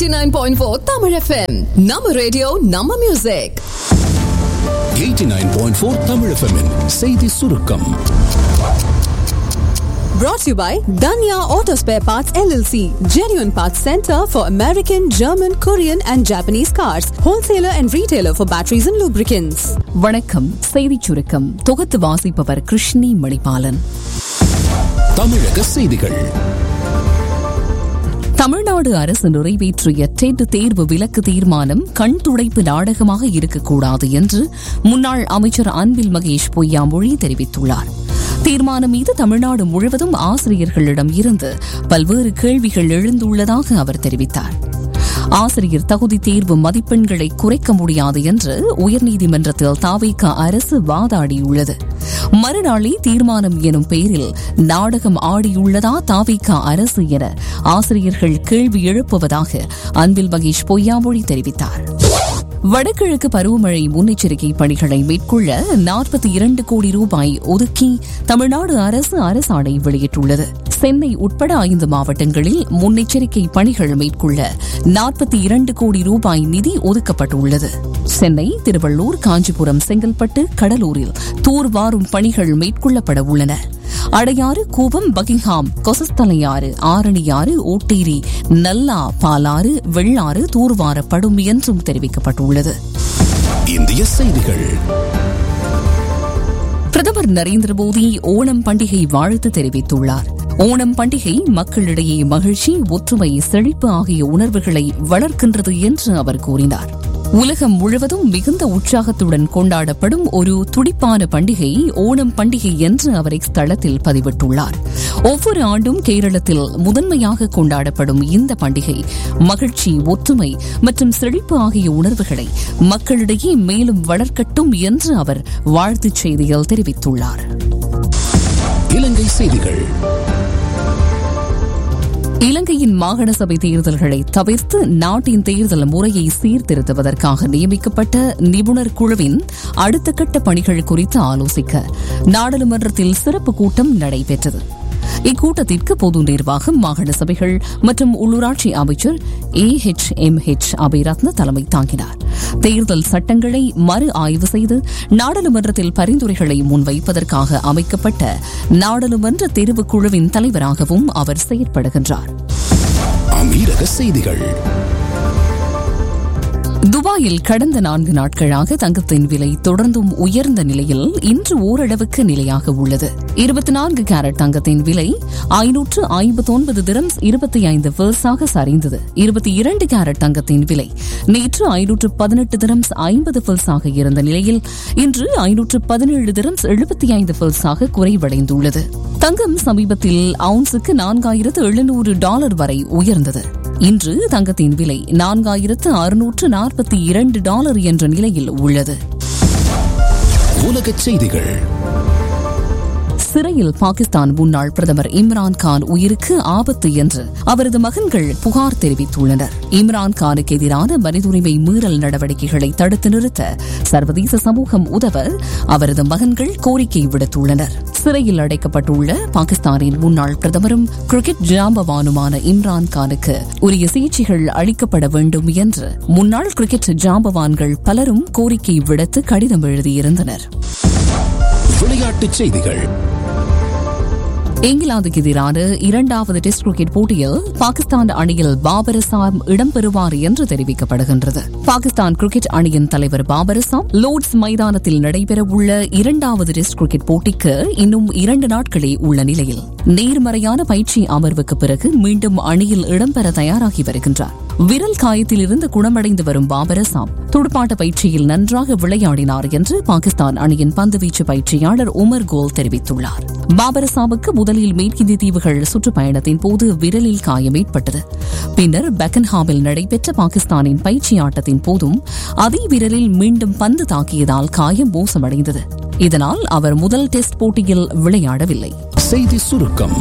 89.4 Tamil FM. நம்ம radio நம்ம music 89.4 Tamil FM -இன் செய்தி சுருக்கம் brought to you by Danya Auto Spare Parts LLC, genuine parts center for American, German, Korean and Japanese cars, wholesaler and retailer for batteries and lubricants. வணக்கம் செய்திச் சுருக்கம் தொகுத்து வாசிப்பவர் கிருஷ்ணி மணிபாலன் தமிழக செய்திகள் தமிழ்நாடு அரசு நிறைவேற்றிய டெட் தேர்வு விலக்கு தீர்மானம் கண் துடைப்பு நாடகமாக இருக்கக்கூடாது என்று முன்னாள் அமைச்சர் அன்பில் மகேஷ் பொய்யாமொழி தெரிவித்துள்ளார் தீர்மானம் மீது தமிழ்நாடு முழுவதும் ஆசிரியர்களிடம் இருந்து பல்வேறு கேள்விகள் எழுந்துள்ளதாக அவர் தெரிவித்தார் ஆசிரியர் தகுதி தேர்வு மதிப்பெண்களை குறைக்க முடியாது என்று உயர்நீதிமன்றத்தில் தாவேக அரசு வாதாடியுள்ளது மறுநாளே தீர்மானம் எனும் பெயரில் நாடகம் ஆடியுள்ளதா தாவேக அரசு என ஆசிரியர்கள் கேள்வி எழுப்புவதாக அன்பில் மகேஷ் பொய்யாமொழி தெரிவித்தார் வடகிழக்கு பருவமழை முன்னெச்சரிக்கை பணிகளை மேற்கொள்ள நாற்பத்தி இரண்டு கோடி ரூபாய் ஒதுக்கி தமிழ்நாடு அரசு அரசாணை வெளியிட்டுள்ளது சென்னை உட்பட ஐந்து மாவட்டங்களில் முன்னெச்சரிக்கை பணிகள் மேற்கொள்ள நாற்பத்தி இரண்டு கோடி ரூபாய் நிதி ஒதுக்கப்பட்டுள்ளது சென்னை திருவள்ளூர் காஞ்சிபுரம் செங்கல்பட்டு கடலூரில் தூர்வாரும் பணிகள் மேற்கொள்ளப்பட உள்ளன அடையாறு கூவம் பகிங்ஹாம் கொசஸ்தலையாறு ஆரணியாறு ஓட்டேரி நல்லா பாலாறு வெள்ளாறு தூர்வாரப்படும் என்றும் தெரிவிக்கப்பட்டுள்ளது இந்திய செய்திகள் பிரதமர் நரேந்திர மோடி ஓணம் பண்டிகை வாழ்த்து தெரிவித்துள்ளார் ஓணம் பண்டிகை மக்களிடையே மகிழ்ச்சி ஒற்றுமை செழிப்பு ஆகிய உணர்வுகளை வளர்க்கின்றது என்று அவர் கூறினார் உலகம் முழுவதும் மிகுந்த உற்சாகத்துடன் கொண்டாடப்படும் ஒரு துடிப்பான பண்டிகை ஓணம் பண்டிகை என்று அவர் தளத்தில் பதிவிட்டுள்ளார் ஒவ்வொரு ஆண்டும் கேரளத்தில் முதன்மையாக கொண்டாடப்படும் இந்த பண்டிகை மகிழ்ச்சி ஒற்றுமை மற்றும் செழிப்பு ஆகிய உணர்வுகளை மக்களிடையே மேலும் வளர்க்கட்டும் என்று அவர் வாழ்த்துச் செய்தியில் தெரிவித்துள்ளார் இலங்கை செய்திகள் இலங்கையின் மாகாண சபை தேர்தல்களை தவிர்த்து நாட்டின் தேர்தல் முறையை சீர்திருத்துவதற்காக நியமிக்கப்பட்ட நிபுணர் குழுவின் அடுத்த கட்ட பணிகள் குறித்து ஆலோசிக்க நாடாளுமன்றத்தில் சிறப்பு கூட்டம் நடைபெற்றது இக்கூட்டத்திற்கு பொது நிர்வாகம் மாகாண சபைகள் மற்றும் உள்ளூராட்சி அமைச்சர் A H M H Abeyratne தலைமை தாங்கினார் தேர்தல் சட்டங்களை மறு ஆய்வு செய்து நாடாளுமன்றத்தில் பரிந்துரைகளை முன்வைப்பதற்காக அமைக்கப்பட்ட நாடாளுமன்ற தெரிவுக் குழுவின் தலைவராகவும் அவர் செயற்படுகின்றார் அமீரக செய்திகள் துபாயில் கடந்த நான்கு நாட்களாக தங்கத்தின் விலை தொடர்ந்தும் உயர்ந்த நிலையில் இன்று ஓரளவுக்கு நிலையாக உள்ளது இருபத்தி நான்கு கேரட் தங்கத்தின் விலை ஐநூற்று ஐம்பத்தி ஒன்பது திரம்ஸ் இருபத்தி ஐந்து பெர்ஸாக சரிந்தது இருபத்தி இரண்டு கேரட் தங்கத்தின் விலை நேற்று ஐநூற்று பதினெட்டு திரம்ஸ் ஐம்பது பெர்ஸாக இருந்த நிலையில் இன்று ஐநூற்று பதினேழு திரம்ஸ் எழுபத்தி ஐந்து பெர்ஸாக குறைவடைந்துள்ளது தங்கம் சமீபத்தில் அவுன்ஸுக்கு நான்காயிரத்து எழுநூறு டாலர் வரை உயர்ந்தது இன்று தங்கத்தின் விலை நான்காயிரத்து அறுநூற்று நாற்பத்தி இரண்டு டாலர் என்ற நிலையில் உள்ளது உலக செய்திகள் சிறையில் பாகிஸ்தான் முன்னாள் பிரதமர் இம்ரான் கான் உயிருக்கு ஆபத்து என்று அவரது மகன்கள் புகார் தெரிவித்துள்ளனர் இம்ரான் கானுக்கு எதிரான மனிதுரிமை மீறல் நடவடிக்கைகளை தடுத்து நிறுத்த சர்வதேச சமூகம் உதவ அவரது மகன்கள் கோரிக்கை விடுத்துள்ளனர் சிறையில் அடைக்கப்பட்டுள்ள பாகிஸ்தானின் முன்னாள் பிரதமரும் கிரிக்கெட் ஜாம்பவானுமான இம்ரான் கானுக்கு உரிய சிகிச்சைகள் அளிக்கப்பட வேண்டும் என்று முன்னாள் கிரிக்கெட் ஜாம்பவான்கள் பலரும் கோரிக்கை விடுத்து கடிதம் எழுதியிருந்தனர் விளையாட்டுச் செய்திகள் இங்கிலாந்துக்கு எதிரான இரண்டாவது டெஸ்ட் கிரிக்கெட் போட்டியில் பாகிஸ்தான் அணியில் பாபர் அசாம் இடம்பெறுவார் என்று தெரிவிக்கப்படுகின்றது பாகிஸ்தான் கிரிக்கெட் அணியின் தலைவர் பாபர் அசாம் லோர்ட்ஸ் மைதானத்தில் நடைபெறவுள்ள இரண்டாவது டெஸ்ட் கிரிக்கெட் போட்டிக்கு இன்னும் இரண்டு நாட்களே உள்ள நிலையில் நேர்மறையான பயிற்சி அமர்வுக்கு பிறகு மீண்டும் அணியில் இடம்பெற தயாராகி வருகின்றார் விரல் காயத்தில் இருந்து குணமடைந்து வரும் பாபர் அசாம் துடுப்பாட்ட பயிற்சியில் நன்றாக விளையாடினார் என்று பாகிஸ்தான் அணியின் பந்துவீச்சு பயிற்சியாளர் உமர் கோல் தெரிவித்துள்ளார் பாபர் அசாமுக்கு முதலில் மேற்கிந்திய தீவுகள் சுற்றுப்பயணத்தின் போது விரலில் காயம் ஏற்பட்டது பின்னர் பெக்கன்ஹாமில் நடைபெற்ற பாகிஸ்தானின் பயிற்சி ஆட்டத்தின் போதும் அதே விரலில் மீண்டும் பந்து தாக்கியதால் காயம் மோசமடைந்தது இதனால் அவர் முதல் டெஸ்ட் போட்டியில் விளையாடவில்லை செய்தி சுருக்கம்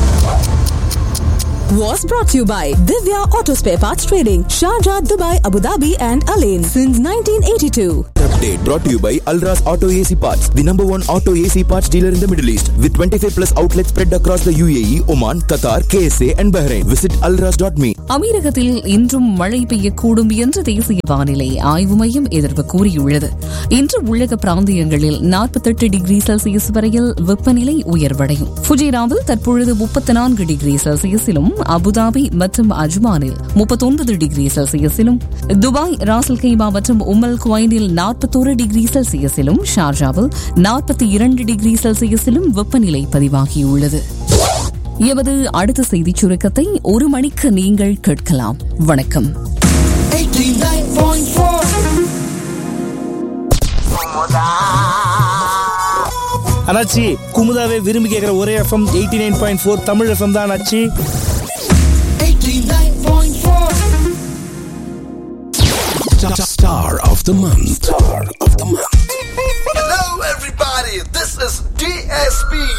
Was brought to you by Divya Auto Spare Parts Trading, Sharjah, Dubai, Abu Dhabi, and Alain since 1982. update brought to you by Alras Auto AC Parts, the number one auto AC parts dealer in the Middle East, with 25 plus outlets spread across the UAE, Oman, Qatar, KSA, and Bahrain. Visit alras.me. அமீரகத்தில் இன்றும் மழை பெய்யக்கூடும் என்று தேசிய வானிலை ஆய்வு மையம் எதிர்ப்பு கூறியுள்ளது இன்று உள்ளக பிராந்தியங்களில் நாற்பத்தெட்டு டிகிரி செல்சியஸ் வரையில் வெப்பநிலை உயர்வடையும் ஃபுஜேராவில் தற்பொழுது முப்பத்தி நான்கு டிகிரி செல்சியஸிலும் அபுதாபி மற்றும் அஜ்மானில் முப்பத்தொன்பது டிகிரி செல்சியஸிலும் துபாய் ராசல் கைமா மற்றும் உம்மல் குவைனில் நாற்பத்தோரு டிகிரி செல்சியஸிலும் ஷார்ஜாவில் நாற்பத்தி இரண்டு டிகிரி செல்சியஸிலும் வெப்பநிலை பதிவாகியுள்ளது எமது அடுத்த செய்திச் சுருக்கத்தை ஒரு மணிக்கு நீங்கள் கேட்கலாம் வணக்கம் அண்ணாச்சி குமுதாவே விரும்பி கேட்குற ஒரே FM eighty nine point four Tamil FM தான் அண்ணாச்சி Star of the month. Star of the month. Hello, everybody. This is DSP.